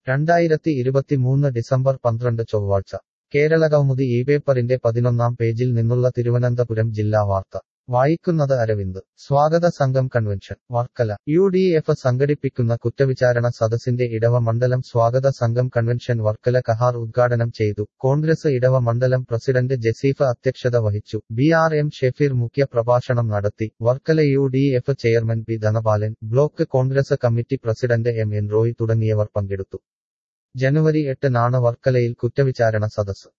രണ്ടായിരത്തി ഇരുപത്തിമൂന്ന് ഡിസംബർ പന്ത്രണ്ട് ചൊവ്വാഴ്ച കേരളകൗമുദി ഈ പേപ്പറിന്റെ പതിനൊന്നാം പേജിൽ നിന്നുള്ള തിരുവനന്തപുരം ജില്ലാ വാർത്ത വായിക്കുന്നത് അരവിന്ദ് സ്വാഗത സംഘം convention Varkala U D F സംഘടിപ്പിക്കുന്ന കുറ്റവിചാരണ സദസ്സിന്റെ ഇടവ മണ്ഡലം സ്വാഗത സംഘം കൺവെൻഷൻ വർക്കല കഹാർ ഉദ്ഘാടനം ചെയ്തു കോൺഗ്രസ് ഇടവ മണ്ഡലം പ്രസിഡന്റ് ജസീഫ് അധ്യക്ഷത വഹിച്ചു ബി ആർ എം ഷെഫീർ മുഖ്യ പ്രഭാഷണം നടത്തി Varkala U D F chairman P Dhanapalan block Congress committee president M N Roy തുടങ്ങിയവർ പങ്കെടുത്തു ജനുവരി എട്ടിനാണ് വർക്കലയിൽ കുറ്റവിചാരണ സദസ്സ്